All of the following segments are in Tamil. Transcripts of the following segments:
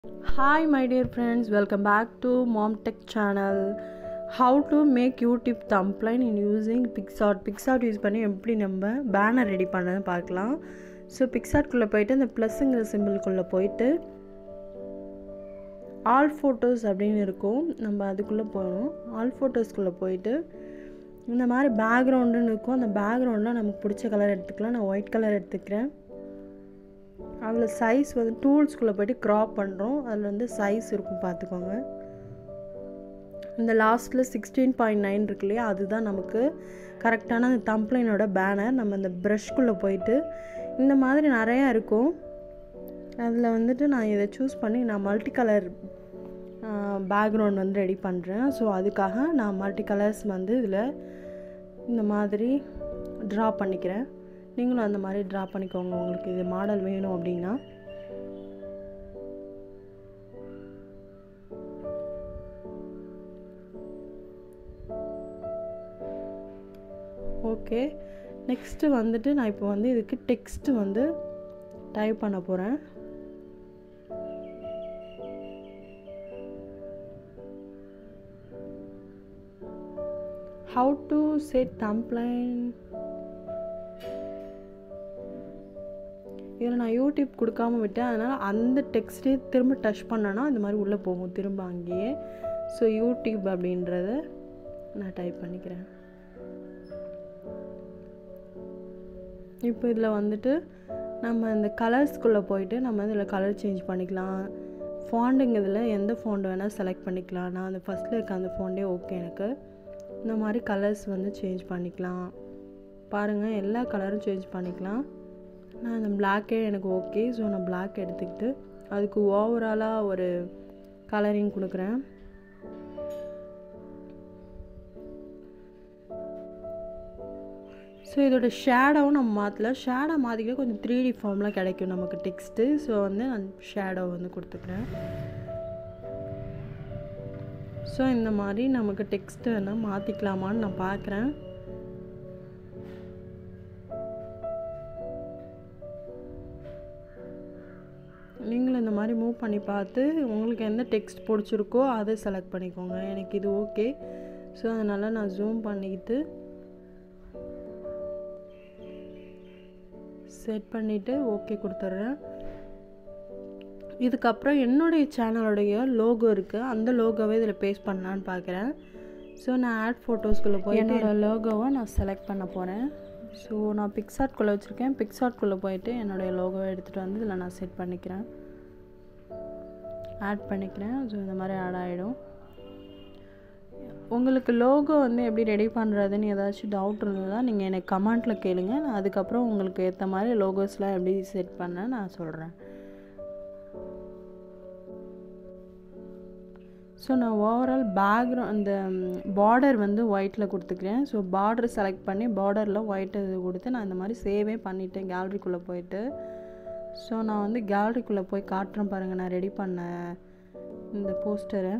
Hi my dear friends, welcome back to Mom Tech channel. How to make YouTube thumbnail in using Pixart. Pixart use பண்ணி எப்படி நம்ம பேனர் ரெடி பண்ணது பார்க்கலாம் ஸோ பிக்சார்ட்குள்ளே போயிட்டு இந்த ப்ளஸ்ஸுங்கிற சிம்பிள்குள்ளே போயிட்டு ஆல் ஃபோட்டோஸ் அப்படின்னு இருக்கும் நம்ம அதுக்குள்ளே போகணும் ஆல் ஃபோட்டோஸ்குள்ளே போயிட்டு இந்த மாதிரி பேக்ரவுண்டுன்னு இருக்கும் அந்த பேக்ரவுண்டில் நமக்கு பிடிச்ச கலர் எடுத்துக்கலாம் நான் ஒயிட் கலர் எடுத்துக்கிறேன் அதில் சைஸ் வந்து டூல்ஸ்குள்ளே போய்ட்டு க்ராப் பண்ணுறோம் அதில் வந்து சைஸ் இருக்கும் பார்த்துக்கோங்க இந்த லாஸ்ட்டில் சிக்ஸ்டீன் பாயிண்ட் நைன் இருக்கு இல்லையா அதுதான் நமக்கு கரெக்டான அந்த தம்ப்ளைனோட பேனர் நம்ம இந்த ப்ரஷ்குள்ளே போயிட்டு இந்த மாதிரி நிறையா இருக்கும் அதில் வந்துட்டு நான் இதை சூஸ் பண்ணி நான் மல்டி கலர் பேக்ரவுண்ட் வந்து ரெடி பண்ணுறேன் ஸோ அதுக்காக நான் மல்டி கலர்ஸ் வந்து இதில் இந்த மாதிரி ட்ரா பண்ணிக்கிறேன் நீங்களும் அந்த மாதிரி ட்ரா பண்ணிக்கோங்க உங்களுக்கு இது மாடல் வேணும் அப்படின்னா ஓகே நெக்ஸ்ட்டு வந்துட்டு நான் இப்போ வந்து இதுக்கு டெக்ஸ்ட்டு வந்து டைப் பண்ண போகிறேன் ஹவு டு செட் தம்ப்ளைன் இதில் நான் யூடியூப் கொடுக்காம விட்டேன் அதனால் அந்த டெக்ஸ்ட்டே திரும்ப டச் பண்ணேன்னா இந்த மாதிரி உள்ளே போகும் திரும்ப அங்கேயே ஸோ யூடியூப் அப்படின்றத நான் டைப் பண்ணிக்கிறேன் இப்போ இதில் வந்துட்டு நம்ம இந்த கலர்ஸ்குள்ளே போயிட்டு நம்ம இதில் கலர் சேஞ்ச் பண்ணிக்கலாம் ஃபாண்டுங்க இதில் எந்த ஃபோண்டு வேணால் செலக்ட் பண்ணிக்கலாம் நான் அந்த ஃபஸ்ட்டில் இருக்க அந்த ஃபோண்டே ஓகே எனக்கு இந்த மாதிரி கலர்ஸ் வந்து சேஞ்ச் பண்ணிக்கலாம் பாருங்கள் எல்லா கலரும் சேஞ்ச் பண்ணிக்கலாம் நான் அந்த பிளாக்கே எனக்கு ஓகே ஸோ நான் பிளாக் எடுத்துக்கிட்டு அதுக்கு ஓவராலாக ஒரு கலரிங் கொடுக்குறேன் ஸோ இதோட ஷேடோவும் நம்ம மாற்றல ஷேடோ மாற்றிக்கிட்டு கொஞ்சம் த்ரீ டி ஃபார்ம்லாம் கிடைக்கும் நமக்கு டெக்ஸ்ட்டு ஸோ வந்து நான் ஷேடோ வந்து கொடுத்துக்கிறேன் ஸோ இந்த மாதிரி நமக்கு டெக்ஸ்ட்டு வேணால் மாற்றிக்கலாமான்னு நான் பார்க்குறேன் நீங்களும் இந்த மாதிரி மூவ் பண்ணி பார்த்து உங்களுக்கு எந்த டெக்ஸ்ட் பிடிச்சிருக்கோ அதை செலக்ட் பண்ணிக்கோங்க எனக்கு இது ஓகே ஸோ அதனால் நான் ஜூம் பண்ணிக்கிட்டு செட் பண்ணிவிட்டு ஓகே கொடுத்துட்றேன் இதுக்கப்புறம் என்னுடைய சேனலுடைய லோகோ இருக்குது அந்த லோகோவை இதில் பேஸ்ட் பண்ணலான்னு பார்க்குறேன் ஸோ நான் ஆட் ஃபோட்டோஸ்குள்ளே போய் என்னோடய லோகோவை நான் செலக்ட் பண்ண போகிறேன் ஸோ நான் பிக்சார்ட்குள்ளே வச்சுருக்கேன் பிக்சார்ட்குள்ளே போயிட்டு என்னுடைய லோகோவை எடுத்துகிட்டு வந்து இதில் நான் செட் பண்ணிக்கிறேன் ஆட் பண்ணிக்கிறேன் ஸோ இந்த மாதிரி ஆட் ஆகிடும் உங்களுக்கு லோகோ வந்து எப்படி ரெடி பண்ணுறதுன்னு ஏதாச்சும் டவுட் இருந்ததா நீங்கள் எனக்கு கமெண்ட்டில் கேளுங்க நான் அதுக்கப்புறம் உங்களுக்கு ஏற்ற மாதிரி லோகோஸ்லாம் எப்படி செட் பண்ண நான் சொல்கிறேன் ஸோ நான் ஓவரால் பேக்ரவுண்ட் அந்த பார்டர் வந்து ஒயிட்டில் கொடுத்துக்கிறேன் ஸோ பார்டர் செலக்ட் பண்ணி பார்டரில் ஒயிட் இது கொடுத்து நான் இந்த மாதிரி சேவே பண்ணிட்டேன் கேலரிக்குள்ளே போயிட்டு ஸோ நான் வந்து கேலரிக்குள்ளே போய் காட்டுறேன் பாருங்கள் நான் ரெடி பண்ண இந்த போஸ்டரை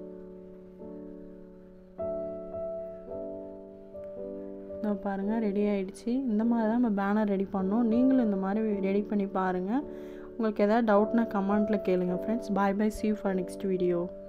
நான் பாருங்கள் ரெடி ஆகிடுச்சு இந்த மாதிரி தான் நம்ம பேனர் ரெடி பண்ணோம் நீங்களும் இந்த மாதிரி ரெடி பண்ணி பாருங்கள் உங்களுக்கு எதாவது டவுட்னா கமெண்ட்டில் கேளுங்கள் friends bye bye see for next video